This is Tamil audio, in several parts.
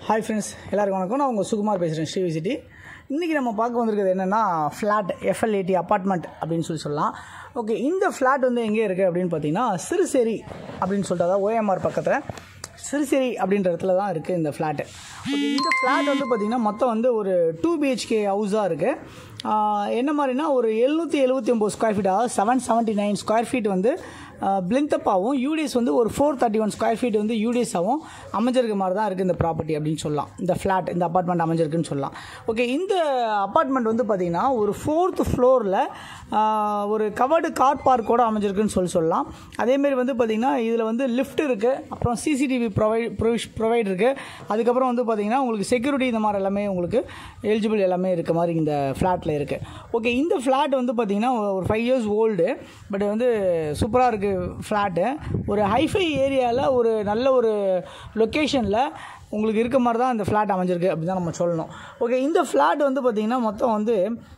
ஹாய் ஃப்ரெண்ட்ஸ் எல்லாருக்கும் வணக்கம் நான் உங்கள் சுகுமார் பேசுகிறேன் ஸ்ரீ விசிட்டி இன்றைக்கி நம்ம பார்க்க வந்திருக்கிறது என்னென்னா ஃப்ளாட் எஃப்எல்ஏடி அப்பார்ட்மெண்ட் அப்படின்னு சொல்லி சொல்லலாம் ஓகே இந்த ஃப்ளாட் வந்து எங்கே இருக்குது அப்படின்னு பார்த்தீங்கன்னா சிறுசேரி அப்படின்னு சொல்லிட்டு அதாவது ஓஎம்ஆர் பக்கத்தில் சிறுசேரி அப்படின்ற இடத்துல தான் இருக்குது இந்த ஃப்ளாட்டு ஓகே இந்த ஃப்ளாட் வந்து பார்த்திங்கன்னா மொத்தம் வந்து ஒரு டூ பிஹெச்கே ஹவுஸாக இருக்குது என்ன மாதிரினா ஒரு எழுநூற்றி எழுபத்தி ஒம்பது ஸ்கொயர் ஃபீட் அதாவது seven seventy nine square feet வந்து பிளிந்தப்பாகவும் யூடிஎஸ் வந்து ஒரு four thirty one square feet வந்து யூடிஎஸாகவும் அமைஞ்சிருக்க மாதிரி தான் இருக்குது இந்த ப்ராப்பர்ட்டி அப்படின்னு சொல்லலாம் இந்த ஃப்ளாட் இந்த அப்பார்ட்மெண்ட் அமைஞ்சிருக்குன்னு சொல்லலாம் ஓகே இந்த அப்பார்ட்மெண்ட் வந்து பார்த்திங்கன்னா ஒரு ஃபோர்த் ஃப்ளோரில் ஒரு கவர்டு கார் பார்க்கோடு அமைஞ்சிருக்குன்னு சொல்லி சொல்லலாம் அதேமாரி வந்து பார்த்திங்கன்னா இதில் வந்து லிஃப்ட் இருக்குது அப்புறம் சிசிடிவி ப்ரொவைட் ப்ரொவிஷ் ப்ரொவைட் இருக்குது அதுக்கப்புறம் வந்து பார்த்திங்கன்னா உங்களுக்கு செக்யூரிட்டி இந்த மாதிரி எல்லாமே உங்களுக்கு எலிஜிபிள் எல்லாமே இருக்க மாதிரி இந்த ஃப்ளாட்டில் இருக்குது ஓகே இந்த ஃப்ளாட் வந்து பார்த்திங்கன்னா ஒரு ஃபைவ் இயர்ஸ் ஓல்டு பட் வந்து சூப்பராக இருக்குது ஃப்ளாட்டு ஒரு ஹைஃபை ஏரியாவில் ஒரு நல்ல ஒரு லொக்கேஷனில் உங்களுக்கு இருக்க மாதிரி தான் இந்த ஃப்ளாட் அமைஞ்சிருக்கு அப்படி தான் நம்ம சொல்லணும் ஓகே இந்த ஃப்ளாட் வந்து பார்த்திங்கன்னா மொத்தம் வந்து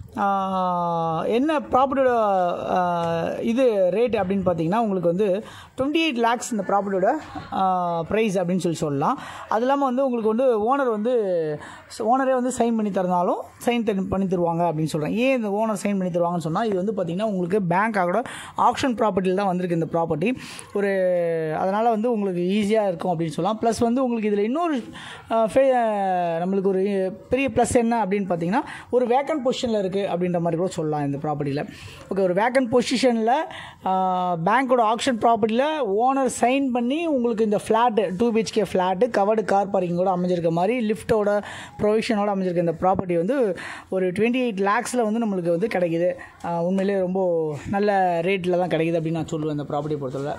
என்ன ப்ராப்பர்ட்டியோட இது ரேட் அப்படின்னு பார்த்தீங்கன்னா உங்களுக்கு வந்து டுவெண்ட்டி எயிட் லேக்ஸ் இந்த ப்ராப்பர்ட்டியோட ப்ரைஸ் அப்படின்னு சொல்லி சொல்லலாம் அது இல்லாமல் வந்து உங்களுக்கு வந்து ஓனர் வந்து ஓனரே வந்து சைன் பண்ணி தரனாலும் சைன் பண்ணி தருவாங்க அப்படின்னு சொல்கிறேன் ஏன் இந்த ஓனர் சைன் பண்ணி தருவாங்கன்னு சொன்னால் இது வந்து பார்த்திங்கன்னா உங்களுக்கு பேங்க்காக ஆப்ஷன் ப்ராப்பர்ட்டியில் தான் வந்திருக்கு இந்த ப்ராப்பர்ட்டி ஒரு அதனால் வந்து உங்களுக்கு ஈஸியாக இருக்கும் அப்படின்னு சொல்லலாம் ப்ளஸ் வந்து உங்களுக்கு இதில் இன்னொரு நம்மளுக்கு ஒரு பெரிய ப்ளஸ் என்ன அப்படின்னு பார்த்தீங்கன்னா ஒரு வேக்கன்ட் பொசிஷனில் இருக்குது அப்படின்ற மாதிரி கூட சொல்லலாம் இந்த ப்ராப்பர்ட்டியில் ஓகே ஒரு வேக்கன்ட் பொசிஷனில் பேங்க்கோட ஆக்ஷன் ப்ராப்பர்ட்டியில் ஓனர் சைன் பண்ணி உங்களுக்கு இந்த flat two BHK flat covered car parking கூட அமைஞ்சிருக்க மாதிரி லிஃப்ட்டோட ப்ரொவிஷனோட அமைஞ்சிருக்க இந்த ப்ராப்பர்ட்டி வந்து ஒரு டுவெண்ட்டி எயிட் லேக்ஸில் வந்து நம்மளுக்கு வந்து கிடைக்குது உண்மையிலே ரொம்ப நல்ல ரேட்டில் தான் கிடைக்குது அப்படின்னு நான் சொல்லுவேன் இந்த ப்ராப்பர்ட்டியை பொறுத்தவரை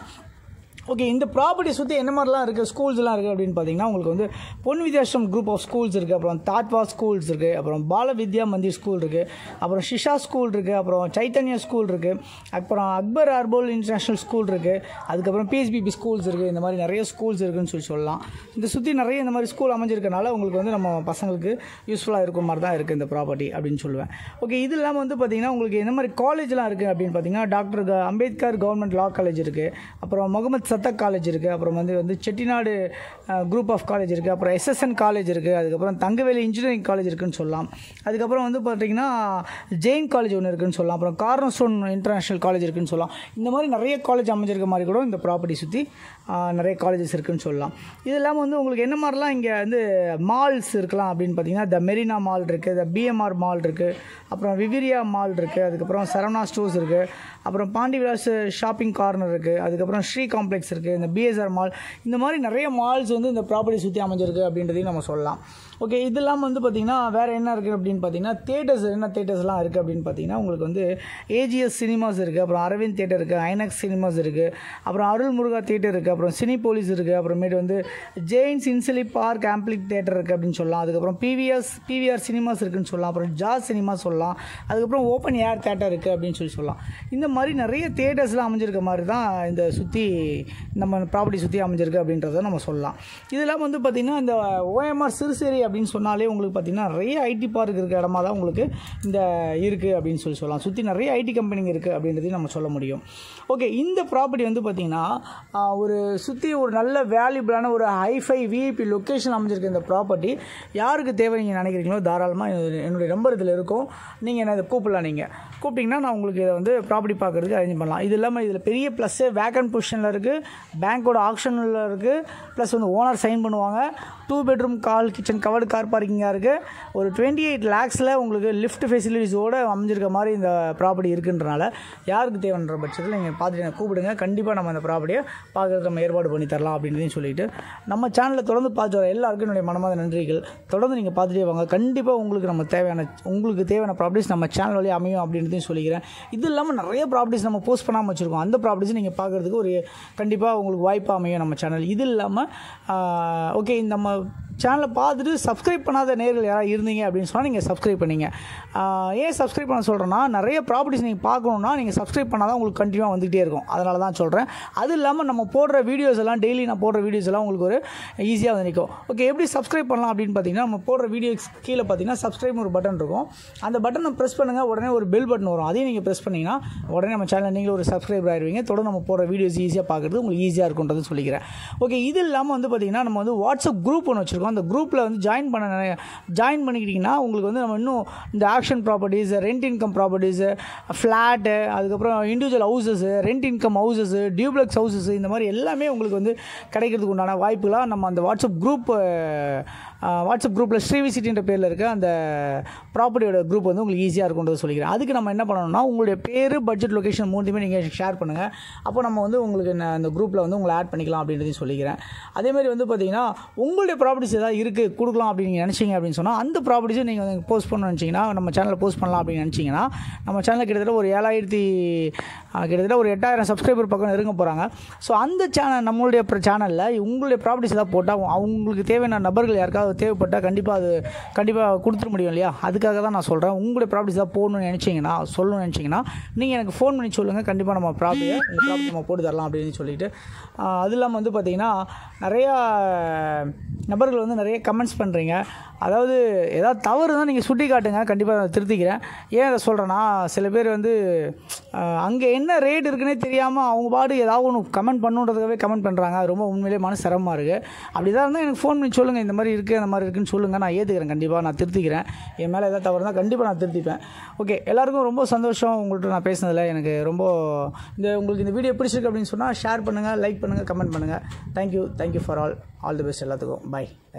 ஓகே இந்த ப்ராப்பர்ட்டி சுற்றி என்ன மாதிரிலாம் இருக்குது ஸ்கூல்ஸ்லாம் இருக்குது அப்படின்னு பார்த்தீங்கன்னா உங்களுக்கு வந்து பொன் வித்யாஷ்ரம் குரூப் ஆஃப் ஸ்கூல்ஸ் இருக்குது அப்புறம் தாத்வா ஸ்கூல்ஸ் இருக்குது அப்புறம் பால வித்யா மந்திர் ஸ்கூல் இருக்குது அப்புறம் ஷிஷா ஸ்கூல் இருக்குது அப்புறம் சைத்தன்யா ஸ்கூல் இருக்குது அப்புறம் அக்பர் அர்போல் இன்டர்நேஷ்னல் ஸ்கூல் இருக்குது அதுக்கப்புறம் பிஎஸ்பிபி ஸ்கூல்ஸ் இருக்குது இந்த மாதிரி நிறைய ஸ்கூல்ஸ் இருக்குதுன்னு சொல்லி சொல்லலாம் இந்த சுற்றி நிறைய இந்த மாதிரி ஸ்கூல் அமைஞ்சிருக்கனால உங்களுக்கு வந்து நம்ம பசங்களுக்கு யூஸ்ஃபுல்லாக இருக்கும் மாதிரி தான் இருக்குது இந்த ப்ராப்பர்ட்டி அப்படின்னு சொல்லுவேன் ஓகே இது இல்லாமல் வந்து பார்த்திங்கன்னா உங்களுக்கு என்ன மாதிரி காலேஜ்லாம் இருக்குது அப்படின்னு பார்த்தீங்கன்னா doctor Ambedkar government law college இருக்குது அப்புறம் முகமது சத்தக் காலேஜ் இருக்குது அப்புறம் வந்து வந்து செட்டிநாடு குரூப் ஆஃப் காலேஜ் இருக்குது அப்புறம் எஸ்எஸ்என் காலேஜ் இருக்குது அதுக்கப்புறம் தங்கவேலி இன்ஜினியரிங் காலேஜ் இருக்குதுன்னு சொல்லலாம் அதுக்கப்புறம் வந்து பார்த்திங்கன்னா ஜெயின் காலேஜ் ஒன்று இருக்குதுன்னு சொல்லலாம் அப்புறம் கார்னஸ்டோன் இன்டர்நேஷ்னல் காலேஜ் இருக்குதுன்னு சொல்லலாம் இந்த மாதிரி நிறைய காலேஜ் அமைஞ்சிருக்க மாதிரி கூட இந்த ப்ராப்பர்ட்டி சுற்றி நிறைய காலேஜஸ் இருக்குதுன்னு சொல்லலாம் இது இல்லாமல் வந்து உங்களுக்கு என்ன மாதிரிலாம் இங்கே வந்து மால்ஸ் இருக்கலாம் அப்படின்னு பார்த்தீங்கன்னா த மெரினா மால் இருக்குது த பிஎம்ஆர் மால் இருக்குது அப்புறம் விவிரியா மால் இருக்குது அதுக்கப்புறம் சரவணா ஸ்டோர்ஸ் இருக்குது அப்புறம் பாண்டி விலாஸ் ஷாப்பிங் கார்னர் இருக்குது அதுக்கப்புறம் ஸ்ரீ காம்ப்ளெக்ஸ் இருக்குது இந்த பிஎஸ்ஆர் மால் இந்த மாதிரி நிறைய மால்ஸ் வந்து இந்த ப்ராப்பர்ட்டி சுற்றி அமைஞ்சிருக்கு அப்படின்றதையும் நம்ம சொல்லலாம் ஓகே இது இல்லாமல் வந்து பார்த்திங்கன்னா வேறு என்ன இருக்குது அப்படின்னு பார்த்தீங்கன்னா தேட்டர்ஸ் என்ன தேட்டர்ஸ்லாம் இருக்குது அப்படின்னு பார்த்தீங்கன்னா உங்களுக்கு வந்து ஏஜிஎஸ் சினிமாஸ் இருக்குது அப்புறம் அரவிந்த் தேட்டர் இருக்குது ஐனக்ஸ் சினிமாஸ் இருக்குது அப்புறம் அருள் முருகா தேட்டர் இருக்குது அப்புறம் சினி போலீஸ் இருக்குது அப்புறமேட்டு வந்து ஜெயின்ஸ் இன்சிலி பார்க் ஆம்பிளிக் தேட்டர் இருக்குது அப்படின்னு சொல்லலாம் அதுக்கப்புறம் பிவிஎஸ் பிவிஆர் சினிமாஸ் இருக்குன்னு சொல்லலாம் அப்புறம் ஜாஸ் சினிமா சொல்லலாம் அதுக்கப்புறம் ஓப்பன் ஏர் தேட்டர் இருக்குது அப்படின்னு சொல்லி சொல்லலாம் இந்த மாதிரி நிறைய தேட்டர்ஸ்லாம் அமைஞ்சிருக்க மாதிரி தான் இந்த சுற்றி நம்ம ப்ராப்பர்ட்டி சுற்றி அமைஞ்சிருக்கு அப்படின்றத நம்ம சொல்லலாம் இது இல்லாமல் வந்து பார்த்திங்கன்னா இந்த ஓஎம்ஆர் சிறுசேரி அப்படின்னு சொன்னாலே உங்களுக்கு பார்த்திங்கன்னா நிறைய ஐடி பார்க் இருக்க இடமா தான் உங்களுக்கு இந்த இருக்குது அப்படின்னு சொல்லி சொல்லலாம் சுற்றி நிறைய ஐடி கம்பெனிங்க இருக்குது அப்படின்றதையும் நம்ம சொல்ல முடியும் ஓகே இந்த ப்ராப்பர்ட்டி வந்து பார்த்திங்கன்னா ஒரு சுற்றி ஒரு நல்ல வேல்யூபிளான ஒரு ஹைஃபை விஐபி லொக்கேஷன் அமைஞ்சிருக்க இந்த ப்ராப்பர்ட்டி யாருக்கு தேவை நீங்கள் நினைக்கிறீங்களோ தாராளமாக என்னுடைய நம்பர் இதில் இருக்கும் நீங்கள் என்ன இதை கூப்பிடலாம் நீங்கள் கூப்பிட்டிங்கன்னா நான் உங்களுக்கு இதை வந்து ப்ராப்பர்ட்டி பார்க்குறதுக்கு அரேஞ்ச் பண்ணலாம் இது இல்லாமல் இதில் பெரிய ப்ளஸ்ஸு வேக்கன்ட் பொசிஷனில் இருக்குது பேங்க்கோட ஆப்ஷனில் இருக்குது ப்ளஸ் வந்து ஓனர் சைன் பண்ணுவாங்க two bedroom hall kitchen covered car பார்க்கிங்காக இருக்குது ஒரு டுவெண்ட்டி எயிட் லேக்ஸில் உங்களுக்கு லிஃப்ட் ஃபெசிலிட்டிஸோடு அமைஞ்சிருக்க மாதிரி இந்த ப்ராப்பர்ட்டி இருக்குன்றனால யாருக்கு தேவைன்ற பட்சத்தில் நீங்கள் பார்த்துட்டு எனக்கு கூப்பிடுங்க கண்டிப்பாக நம்ம அந்த ப்ராப்பர்ட்டியை பார்க்குறதுக்கு நம்ம ஏற்பாடு பண்ணி தரலாம் அப்படின்றதையும் சொல்லிட்டு நம்ம சேனலில் தொடர்ந்து பார்த்து வர எல்லாருக்கும் என்னுடைய மனமாத நன்றிகள் தொடர்ந்து நீங்கள் பார்த்துட்டே வாங்க கண்டிப்பாக உங்களுக்கு நம்ம தேவையான உங்களுக்கு தேவையான ப்ராப்பர்ட்டிஸ் நம்ம சேனல் வழியாக அமையும் அப்படின்றதையும் சொல்லிக்கிறேன் இது இல்லாமல் நிறைய ப்ராப்பர்ட்டிஸ் நம்ம போஸ்ட் பண்ணாமல் வச்சுருக்கோம் அந்த ப்ராப்பர்ட்டிஸ் நீங்கள் பார்க்குறதுக்கு ஒரு கண்டிப்பாக உங்களுக்கு வாய்ப்பு அமையும் நம்ம சேனல் இது இல்லாமல் ஓகே நம்ம சேனலை பார்த்துட்டு சப்ஸ்கிரைப் பண்ணாத நேர்கள் யாராவது இருந்தீங்க அப்படின்னு சொன்னால் நீங்கள் சப்ஸ்கிரைப் பண்ணிங்க ஏன் சப்ஸ்கிரைப் பண்ண சொல்கிறேன்னா நிறைய ப்ராப்பர்ட்டிஸ் நீங்கள் பார்க்கணுன்னா நீங்கள் சப்ஸ்கிரைப் பண்ணால் தான் உங்களுக்கு கண்டினியூவாக வந்துகிட்டே இருக்கும் அதனால தான் சொல்கிறேன் அது இல்லாமல் நம்ம போடுற வீடியோஸ் எல்லாம் டெய்லி நான் போடுற வீடியோஸ் எல்லாம் உங்களுக்கு ஒரு ஈஸியாக வந்து நிற்கும் ஓகே எப்படி சப்ஸ்கிரைப் பண்ணலாம் அப்படின்னு பார்த்தீங்கன்னா நம்ம போடுற வீடியோஸ் கீழே பார்த்தீங்கன்னா சப்ஸ்கிரைப் ஒரு பட்டன் இருக்கும் அந்த பட்டனை ப்ரெஸ் பண்ணுங்கள் உடனே ஒரு பெல் பட்டன் வரும் அதையும் நீங்கள் ப்ரெஸ் பண்ணிங்கன்னா உடனே நம்ம சேனல் நீங்களும் ஒரு சப்ஸ்கிரைபர் ஆயிடுவீங்க தொடர்ந்து நம்ம போடுற வீடியோஸ் ஈஸியாக பார்க்குறது உங்களுக்கு ஈஸியாக இருக்குன்றது சொல்லிக்கிறேன் ஓகே இது இல்லாமல் வந்து பார்த்தீங்கன்னா நம்ம வந்து வாட்ஸ்அப் குரூப் ஒன்று வச்சுருக்கோம் இருக்கும் அந்த குரூப்பில் வந்து ஜாயின் பண்ண ஜாயின் பண்ணிக்கிட்டிங்கன்னா உங்களுக்கு வந்து நம்ம இன்னும் இந்த auction properties rent income properties flat அதுக்கப்புறம் individual houses rent income houses duplex houses இந்த மாதிரி எல்லாமே உங்களுக்கு வந்து கிடைக்கிறதுக்கு உண்டான வாய்ப்புகளாக நம்ம அந்த வாட்ஸ்அப் குரூப் வாட்ஸ்அப் குரூப்பில் ஸ்ரீவிசிட்டின்ற பேரில் இருக்க அந்த ப்ராப்பர்ட்டியோட குரூப் வந்து உங்களுக்கு ஈஸியாக இருக்கும்ன்றது சொல்லிக்கிறேன் அதுக்கு நம்ம என்ன பண்ணணும்னா உங்களுடைய பேர் பட்ஜெட் லொக்கேஷன் மூணுத்தையுமே நீங்கள் ஷேர் பண்ணுங்கள் அப்போ நம்ம வந்து உங்களுக்கு நான் அந்த குரூப்பில் வந்து உங்களை ஆட் பண்ணிக்கலாம் அப்படின்றதையும் சொல்லிக்கிறேன் அதேமாதிரி வந்து பார்த்தீங்கன்னா உங்களுடைய ப்ராப்பர்ட்டிஸ் ஏதாவது இருக்குது கொடுக்கலாம் அப்படின்னு நீங்கள் நினச்சிங்க அப்படின்னு சொன்னால் அந்த ப்ராப்பர்ட்டிஸை நீங்கள் வந்து போஸ்ட் பண்ணணும்னு நினச்சிங்கன்னா நம்ம சேனலில் போஸ்ட் பண்ணலாம் அப்படின்னு நினச்சிங்கன்னா நம்ம சேனலில் கிட்டத்தட்ட ஒரு ஏழாயிரத்தி ஆஹ், கிட்டத்தட்ட ஒரு எட்டாயிரம் சப்ஸ்கிரைபர் பக்கம் நெருங்க போகிறாங்க ஸோ அந்த சேனல் நம்மளுடைய சேனலில் உங்களுடைய ப்ராப்பர்ட்டிஸ் ஏதாவது போட்டால் அவங்களுக்கு தேவையான நபர்கள் யாருக்காவது தேவைப்பட்டால் கண்டிப்பாக அது கண்டிப்பாக கொடுத்துட முடியும் இல்லையா அதுக்காக தான் நான் சொல்கிறேன் உங்களுடைய ப்ராப்பர்ட்டிஸ் தான் போடணும்னு நினச்சிங்கன்னா சொல்லணும்னு நினச்சிங்கன்னா நீங்கள் எனக்கு ஃபோன் பண்ணி சொல்லுங்கள் கண்டிப்பாக நம்ம ப்ராப்பர்ட்டியை உங்கள் ப்ராப்பர்ட்டி நம்ம போட்டு தரலாம் அப்படின்னு சொல்லிட்டு ஆஹ், அது இல்லாமல் வந்து பார்த்திங்கன்னா நிறையா நபர்கள் வந்து நிறைய கமெண்ட்ஸ் பண்ணுறீங்க அதாவது ஏதாவது தவறு தான் நீங்கள் சுட்டி காட்டுங்க கண்டிப்பாக நான் திருத்திக்கிறேன் ஏன் அதை சொல்கிறேன்னா சில பேர் வந்து அங்கே என்ன ரேட் இருக்குன்னே தெரியாமல் அவங்க பாடு ஏதாவது ஒன்று கமெண்ட் பண்ணுன்றதுக்காகவே கமெண்ட் பண்ணுறாங்க அது ரொம்ப உண்மையிலே மனசு சிரமமாக இருக்குது அப்படி தான் இருந்தால் எனக்கு ஃபோன் பண்ணி சொல்லுங்கள் இந்த மாதிரி இருக்குது அந்த மாதிரி இருக்குன்னு சொல்லுங்கள் நான் ஏற்றுக்கிறேன் கண்டிப்பாக நான் திருத்திக்கிறேன் என் மேலே ஏதாவது தவறு இருந்தால் கண்டிப்பாக நான் திருத்திப்பேன் ஓகே எல்லாருக்கும் ரொம்ப சந்தோஷம் உங்கள்கிட்ட நான் பேசினதில் எனக்கு ரொம்ப இந்த உங்களுக்கு இந்த வீடியோ பிடிச்சிருக்கு அப்படின்னு சொன்னால் ஷேர் பண்ணுங்கள் லைக் பண்ணுங்கள் கமெண்ட் பண்ணுங்கள் thank you thank you for all all the best எல்லாத்துக்கும் பை